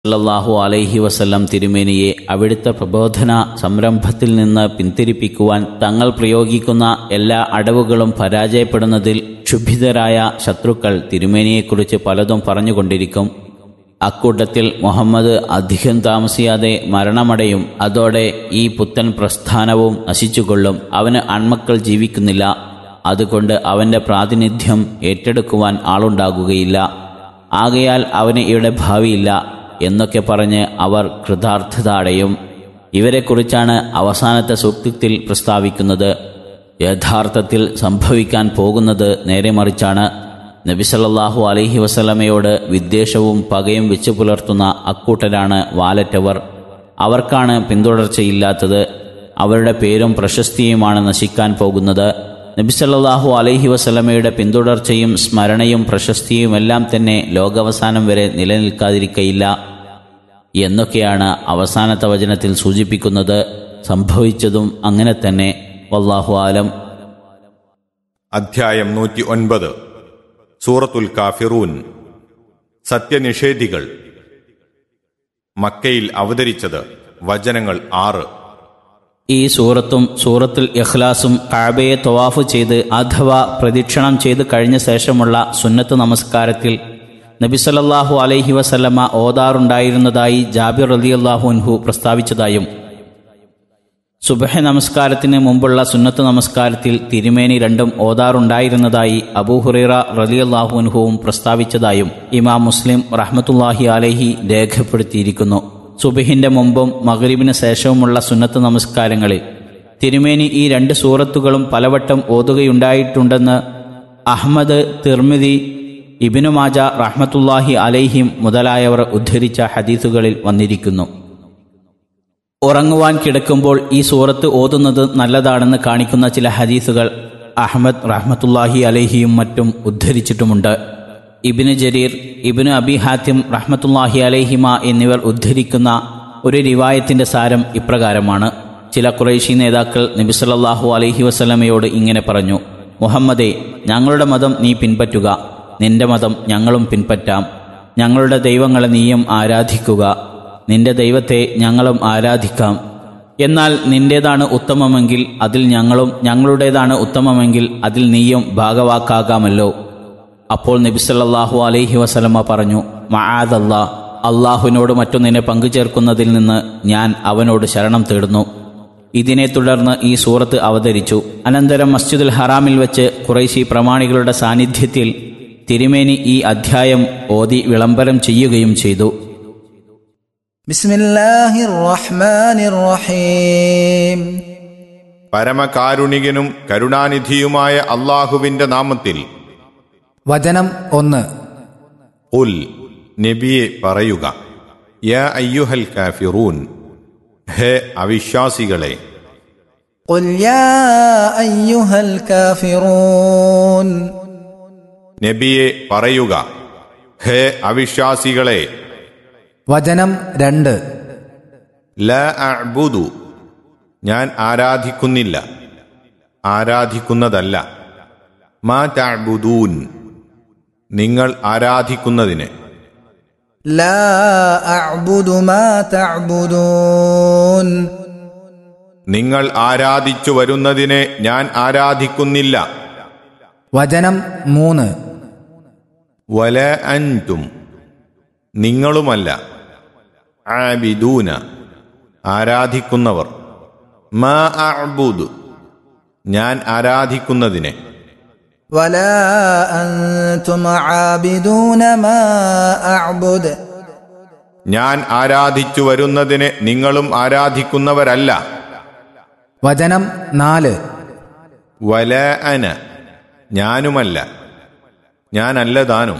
സല്ലല്ലാഹു അലൈഹി വസല്ലം തിരുമേനിയെ അവിടുത്തെ പ്രബോധന സംരംഭത്തിൽ നിന്ന് പിന്തിരിപ്പിക്കുവാൻ തങ്ങൾ പ്രയോഗിക്കുന്ന എല്ലാ അടവുകളും പരാജയപ്പെടുന്നതിൽ ക്ഷുഭിതരായ ശത്രുക്കൾ തിരുമേനിയെക്കുറിച്ച് പലതും പറഞ്ഞുകൊണ്ടിരിക്കും അക്കൂട്ടത്തിൽ മുഹമ്മദ് അധികം താമസിയാതെ മരണമടയും അതോടെ ഈ പുത്തൻ പ്രസ്ഥാനവും നശിച്ചുകൊള്ളും അവന് അൺമക്കൾ ജീവിക്കുന്നില്ല അതുകൊണ്ട് അവന്റെ പ്രാതിനിധ്യം ഏറ്റെടുക്കുവാൻ ആളുണ്ടാകുകയില്ല ആകയാൽ അവന് ഇവിടെ ഭാവിയില്ല എന്നൊക്കെ പറഞ്ഞ് അവർ കൃതാർത്ഥത അടയും ഇവരെക്കുറിച്ചാണ് അവസാനത്തെ സൂക്തത്തിൽ പ്രസ്താവിക്കുന്നത് യഥാർത്ഥത്തിൽ സംഭവിക്കാൻ പോകുന്നത് നേരെ മറിച്ചാണ് നബിസല്ലാഹു അലൈഹി വസല്ലമയോട് വിദ്വേഷവും പകയും വെച്ചു പുലർത്തുന്ന അക്കൂട്ടരാണ് വാലറ്റവർ അവർക്കാണ് പിന്തുടർച്ചയില്ലാത്തത് അവരുടെ പേരും പ്രശസ്തിയുമാണ് നശിക്കാൻ പോകുന്നത് നബിസല്ലാഹു അലൈഹി വസല്ലമയുടെ പിന്തുടർച്ചയും സ്മരണയും പ്രശസ്തിയും എല്ലാം തന്നെ ലോകാവസാനം വരെ നിലനിൽക്കാതിരിക്കയില്ല എന്നൊക്കെയാണ് അവസാനത്തെ വചനത്തിൽ സൂചിപ്പിക്കുന്നത് സംഭവിച്ചതും അങ്ങനെ തന്നെ വല്ലാഹു ആലം അധ്യായം നൂറ്റി ഒൻപത് സൂറത്തുൽ കാഫിറൂൻ സത്യനിഷേധികൾ മക്കയിൽ അവതരിച്ചത് വചനങ്ങൾ ആറ് ഈ സൂറത്തും സൂറത്തുൽ ഇഖ്ലാസും കാബയെ തവാഫ് ചെയ്ത് അഥവാ പ്രദക്ഷിണം ചെയ്ത് കഴിഞ്ഞ ശേഷമുള്ള സുന്നത്ത് നമസ്കാരത്തിൽ നബിസല്ലാഹു അലൈഹി വസല്ലമ ഓതാറുണ്ടായിരുന്നതായി ജാബിർ റലിയല്ലാഹു അൻഹു പ്രസ്താവിച്ചതായും സുബഹ നമസ്കാരത്തിന് മുമ്പുള്ള സുന്നത്ത് നമസ്കാരത്തിൽ തിരുമേനി രണ്ടും ഓതാറുണ്ടായിരുന്നതായി അബൂഹുറൈറ റലിയല്ലാഹു അൻഹുവും പ്രസ്താവിച്ചതായും ഇമാം മുസ്ലിം റഹ്മത്തുല്ലാഹി അലൈഹി രേഖപ്പെടുത്തിയിരിക്കുന്നു സുബഹിന്റെ മുമ്പും മഗ്രിബിന് ശേഷവുമുള്ള സുന്നത്ത് നമസ്കാരങ്ങളിൽ തിരുമേനി ഈ രണ്ട് സൂറത്തുകളും പലവട്ടം ഓതുകയുണ്ടായിട്ടുണ്ടെന്ന് അഹമ്മദ് തിർമിതി ഇബിനു മാജ റഹ്മത്തുല്ലാഹി അലൈഹിം മുതലായവർ ഉദ്ധരിച്ച ഹദീസുകളിൽ വന്നിരിക്കുന്നു ഉറങ്ങുവാൻ കിടക്കുമ്പോൾ ഈ സൂറത്ത് ഓതുന്നത് നല്ലതാണെന്ന് കാണിക്കുന്ന ചില ഹദീസുകൾ അഹമ്മദ് റഹ്മത്തുല്ലാഹി അലഹിയും മറ്റും ഉദ്ധരിച്ചിട്ടുമുണ്ട് ഇബിന് ജരീർ ഇബിന് അബി ഹാത്തിം റഹ്മത്തുല്ലാഹി അലഹിമ എന്നിവർ ഉദ്ധരിക്കുന്ന ഒരു റിവായത്തിന്റെ സാരം ഇപ്രകാരമാണ് ചില കുറേശി നേതാക്കൾ നബിസല്ലാഹു അലൈഹി വസല്ലമയോട് ഇങ്ങനെ പറഞ്ഞു മുഹമ്മദേ ഞങ്ങളുടെ മതം നീ പിൻപറ്റുക നിന്റെ മതം ഞങ്ങളും പിൻപറ്റാം ഞങ്ങളുടെ ദൈവങ്ങളെ നീയും ആരാധിക്കുക നിന്റെ ദൈവത്തെ ഞങ്ങളും ആരാധിക്കാം എന്നാൽ നിന്റേതാണ് ഉത്തമമെങ്കിൽ അതിൽ ഞങ്ങളും ഞങ്ങളുടേതാണ് ഉത്തമമെങ്കിൽ അതിൽ നീയും ഭാഗവാക്കാകാമല്ലോ അപ്പോൾ നബിസല്ലാഹു അലൈഹി വസലമ പറഞ്ഞു മആദല്ലാ അള്ളാഹുവിനോട് മറ്റൊന്നിനെ പങ്കുചേർക്കുന്നതിൽ നിന്ന് ഞാൻ അവനോട് ശരണം തേടുന്നു ഇതിനെ തുടർന്ന് ഈ സൂറത്ത് അവതരിച്ചു അനന്തരം മസ്ജിദുൽ ഹറാമിൽ വെച്ച് കുറേശി പ്രമാണികളുടെ സാന്നിധ്യത്തിൽ തിരുമേനി ഈ അധ്യായം ഓതി വിളംബരം ചെയ്യുകയും ചെയ്തു بسم الله الرحمن الرحيم പരമകാരുണികനും കരുണാനിധിയുമായ അള്ളാഹുവിന്റെ നാമത്തിൽ വചനം ഒന്ന് ഉൽ നബിയെ പറയുക യാ അയ്യുഹൽ കാഫിറൂൻ ഹേ അവിശ്വാസികളെ قل يا أيها الكافرون നബിയെ പറയുക ഹേ അവിശ്വാസികളെ വചനം രണ്ട് ല അഅ്ബുദു ഞാൻ ആരാധിക്കുന്നില്ല ആരാധിക്കുന്നതല്ല മാ തഅ്ബുദൂൻ നിങ്ങൾ ആരാധിക്കുന്നതിന് لا أعبد ما تعبدون നിങ്ങൾ ആരാധിച്ചു വരുന്നതിനെ ഞാൻ ആരാധിക്കുന്നില്ല വചനം മൂന്ന് വല അൻതും നിങ്ങളുമല്ല ആബിദൂന ആരാധിക്കുന്നവർ മാ അഅ്ബുദു ഞാൻ ആരാധിക്കുന്നതിനെ ولا أنتم عابدون ما أعبد ഞാൻ ആരാധിച്ചു വരുന്നതിനെ നിങ്ങളും ആരാധിക്കുന്നവരല്ല വചനം നാല് വല അന ഞാനുമല്ല ഞാനല്ല താനും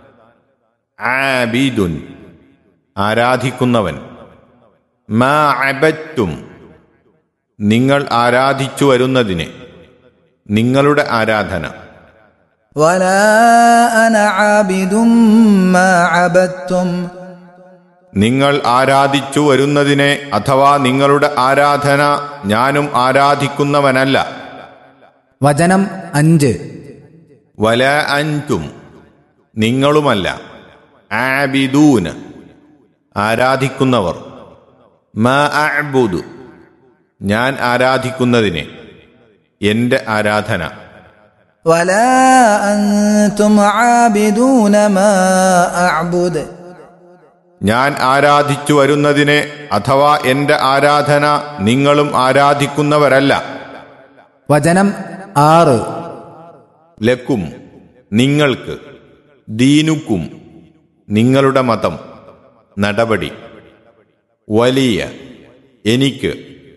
ആബിദുൻ ആരാധിക്കുന്നവൻ മാ അബറ്റും നിങ്ങൾ ആരാധിച്ചു വരുന്നതിനെ നിങ്ങളുടെ ആരാധന ولا أنا عابد ما عبدتم നിങ്ങൾ ആരാധിച്ചു വരുന്നതിനെ അഥവാ നിങ്ങളുടെ ആരാധന ഞാനും ആരാധിക്കുന്നവനല്ല വചനം അഞ്ച് വല അൻതും നിങ്ങളുമല്ല ആബിദൂന് ആരാധിക്കുന്നവർ മാ അഅ്ബുദു ഞാൻ ആരാധിക്കുന്നതിനെ എൻ്റെ ആരാധന ولا أنتم عابدون ما أعبد ഞാൻ ആരാധിച്ചു വരുന്നതിനെ അഥവാ എൻ്റെ ആരാധന നിങ്ങളും ആരാധിക്കുന്നവരല്ല വചനം ആറ് ലക്കും നിങ്ങൾക്ക് ദീനുക്കും നിങ്ങളുടെ മതം നടപടി വലിയ എനിക്ക്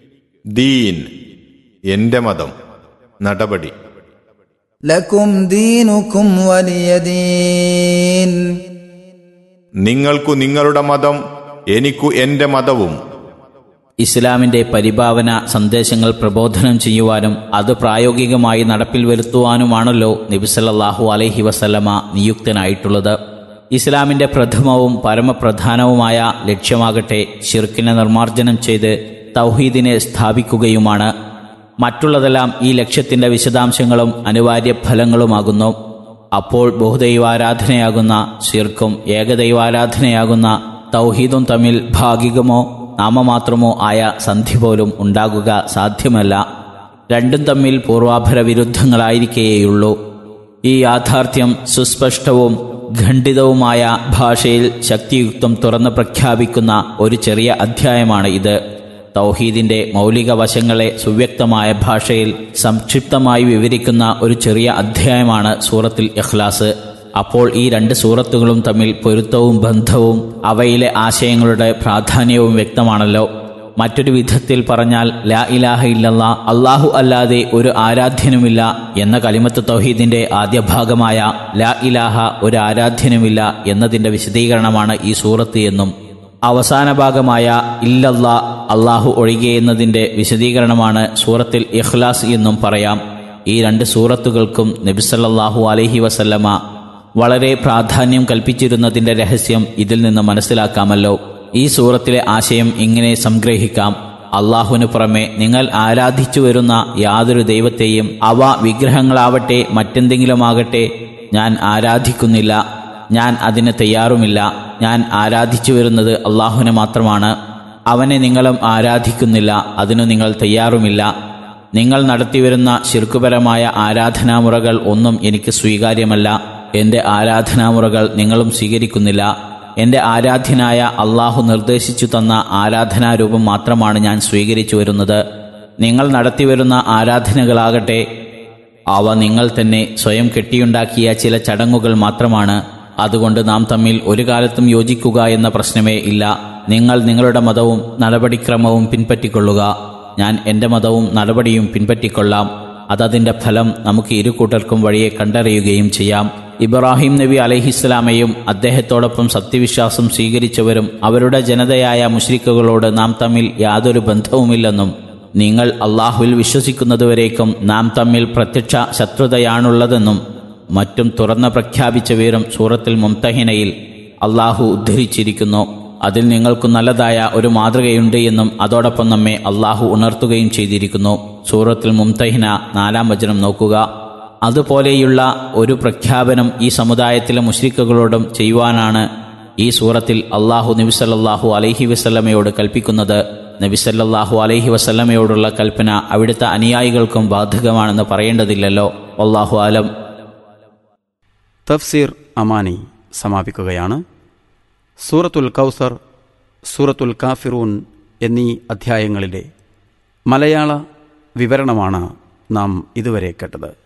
ദീൻ എൻ്റെ മതം നടപടി ലക്കും ദീനുക്കും വലിയ ദീൻ നിങ്ങൾക്കു നിങ്ങളുടെ മതം എനിക്കു എൻ്റെ മതവും ഇസ്ലാമിന്റെ പരിഭാവന സന്ദേശങ്ങൾ പ്രബോധനം ചെയ്യുവാനും അത് പ്രായോഗികമായി നടപ്പിൽ വരുത്തുവാനുമാണല്ലോ നബിസല്ലാഹു അലൈഹി വസല്ലമ നിയുക്തനായിട്ടുള്ളത് ഇസ്ലാമിന്റെ പ്രഥമവും പരമപ്രധാനവുമായ ലക്ഷ്യമാകട്ടെ ഷിർക്കിനെ നിർമ്മാർജ്ജനം ചെയ്ത് തൗഹീദിനെ സ്ഥാപിക്കുകയുമാണ് മറ്റുള്ളതെല്ലാം ഈ ലക്ഷ്യത്തിന്റെ വിശദാംശങ്ങളും അനിവാര്യ ഫലങ്ങളുമാകുന്നു അപ്പോൾ ബഹുദൈവാരാധനയാകുന്ന ശിർക്കും ഏകദൈവാരാധനയാകുന്ന തൗഹീദും തമ്മിൽ ഭാഗികമോ നാമമാത്രമോ ആയ സന്ധി പോലും ഉണ്ടാകുക സാധ്യമല്ല രണ്ടും തമ്മിൽ പൂർവാഭര വിരുദ്ധങ്ങളായിരിക്കേയുള്ളൂ ഈ യാഥാർത്ഥ്യം സുസ്പഷ്ടവും ഖണ്ഡിതവുമായ ഭാഷയിൽ ശക്തിയുക്തം തുറന്ന് പ്രഖ്യാപിക്കുന്ന ഒരു ചെറിയ അധ്യായമാണ് ഇത് തൗഹീദിന്റെ മൗലിക വശങ്ങളെ സുവ്യക്തമായ ഭാഷയിൽ സംക്ഷിപ്തമായി വിവരിക്കുന്ന ഒരു ചെറിയ അധ്യായമാണ് സൂറത്തിൽ ഇഖ്ലാസ് അപ്പോൾ ഈ രണ്ട് സൂറത്തുകളും തമ്മിൽ പൊരുത്തവും ബന്ധവും അവയിലെ ആശയങ്ങളുടെ പ്രാധാന്യവും വ്യക്തമാണല്ലോ മറ്റൊരു വിധത്തിൽ പറഞ്ഞാൽ ലാ ഇലാഹ ഇല്ലല്ലാ അള്ളാഹു അല്ലാതെ ഒരു ആരാധ്യനുമില്ല എന്ന കലിമത്ത് തൗഹീദിന്റെ ആദ്യ ഭാഗമായ ലാ ഇലാഹ ഒരു ആരാധ്യനുമില്ല എന്നതിന്റെ വിശദീകരണമാണ് ഈ സൂറത്ത് എന്നും അവസാന ഭാഗമായ ഇല്ലല്ലാ അള്ളാഹു ഒഴികെ എന്നതിന്റെ വിശദീകരണമാണ് സൂറത്തിൽ ഇഖ്ലാസ് എന്നും പറയാം ഈ രണ്ട് സൂറത്തുകൾക്കും നബിസല്ലാഹു അലൈഹി വസല്ലമ വളരെ പ്രാധാന്യം കൽപ്പിച്ചിരുന്നതിന്റെ രഹസ്യം ഇതിൽ നിന്ന് മനസ്സിലാക്കാമല്ലോ ഈ സൂറത്തിലെ ആശയം ഇങ്ങനെ സംഗ്രഹിക്കാം അള്ളാഹുവിന് പുറമെ നിങ്ങൾ ആരാധിച്ചു വരുന്ന യാതൊരു ദൈവത്തെയും അവ വിഗ്രഹങ്ങളാവട്ടെ മറ്റെന്തെങ്കിലുമാകട്ടെ ഞാൻ ആരാധിക്കുന്നില്ല ഞാൻ അതിന് തയ്യാറുമില്ല ഞാൻ ആരാധിച്ചു വരുന്നത് അള്ളാഹുവിനെ മാത്രമാണ് അവനെ നിങ്ങളും ആരാധിക്കുന്നില്ല അതിനു നിങ്ങൾ തയ്യാറുമില്ല നിങ്ങൾ നടത്തിവരുന്ന ശിർക്കുപരമായ ആരാധനാമുറകൾ ഒന്നും എനിക്ക് സ്വീകാര്യമല്ല എന്റെ ആരാധനാമുറകൾ നിങ്ങളും സ്വീകരിക്കുന്നില്ല എന്റെ ആരാധ്യനായ അള്ളാഹു നിർദ്ദേശിച്ചു തന്ന ആരാധനാരൂപം മാത്രമാണ് ഞാൻ സ്വീകരിച്ചു വരുന്നത് നിങ്ങൾ നടത്തിവരുന്ന ആരാധനകളാകട്ടെ അവ നിങ്ങൾ തന്നെ സ്വയം കെട്ടിയുണ്ടാക്കിയ ചില ചടങ്ങുകൾ മാത്രമാണ് അതുകൊണ്ട് നാം തമ്മിൽ ഒരു കാലത്തും യോജിക്കുക എന്ന പ്രശ്നമേ ഇല്ല നിങ്ങൾ നിങ്ങളുടെ മതവും നടപടിക്രമവും പിൻപറ്റിക്കൊള്ളുക ഞാൻ എൻ്റെ മതവും നടപടിയും പിൻപറ്റിക്കൊള്ളാം അതതിൻ്റെ ഫലം നമുക്ക് ഇരു കൂട്ടർക്കും വഴിയെ കണ്ടറിയുകയും ചെയ്യാം ഇബ്രാഹിം നബി അലഹിസ്ലാമയും അദ്ദേഹത്തോടൊപ്പം സത്യവിശ്വാസം സ്വീകരിച്ചവരും അവരുടെ ജനതയായ മുഷ്രിക്കുകളോട് നാം തമ്മിൽ യാതൊരു ബന്ധവുമില്ലെന്നും നിങ്ങൾ അള്ളാഹുവിൽ വിശ്വസിക്കുന്നതുവരേക്കും നാം തമ്മിൽ പ്രത്യക്ഷ ശത്രുതയാണുള്ളതെന്നും മറ്റും തുറന്ന പ്രഖ്യാപിച്ച വീരം സൂറത്തിൽ മുംതഹിനയിൽ അള്ളാഹു ഉദ്ധരിച്ചിരിക്കുന്നു അതിൽ നിങ്ങൾക്ക് നല്ലതായ ഒരു മാതൃകയുണ്ട് എന്നും അതോടൊപ്പം നമ്മെ അള്ളാഹു ഉണർത്തുകയും ചെയ്തിരിക്കുന്നു സൂറത്തിൽ മുംതഹിന നാലാം വചനം നോക്കുക അതുപോലെയുള്ള ഒരു പ്രഖ്യാപനം ഈ സമുദായത്തിലെ മുഷ്രിക്കുകളോടും ചെയ്യുവാനാണ് ഈ സൂറത്തിൽ അള്ളാഹു നബിസല്ലാഹു അലൈഹി വസല്ലമയോട് കൽപ്പിക്കുന്നത് നബിസല്ലാഹു അലൈഹി വസല്ലമയോടുള്ള കൽപ്പന അവിടുത്തെ അനുയായികൾക്കും ബാധകമാണെന്ന് പറയേണ്ടതില്ലല്ലോ അള്ളാഹു ആലം തഫ്സീർ അമാനി സമാപിക്കുകയാണ് സൂറത്തുൽ കൗസർ സൂറത്തുൽ കാഫിറൂൻ എന്നീ അധ്യായങ്ങളിലെ മലയാള വിവരണമാണ് നാം ഇതുവരെ കേട്ടത്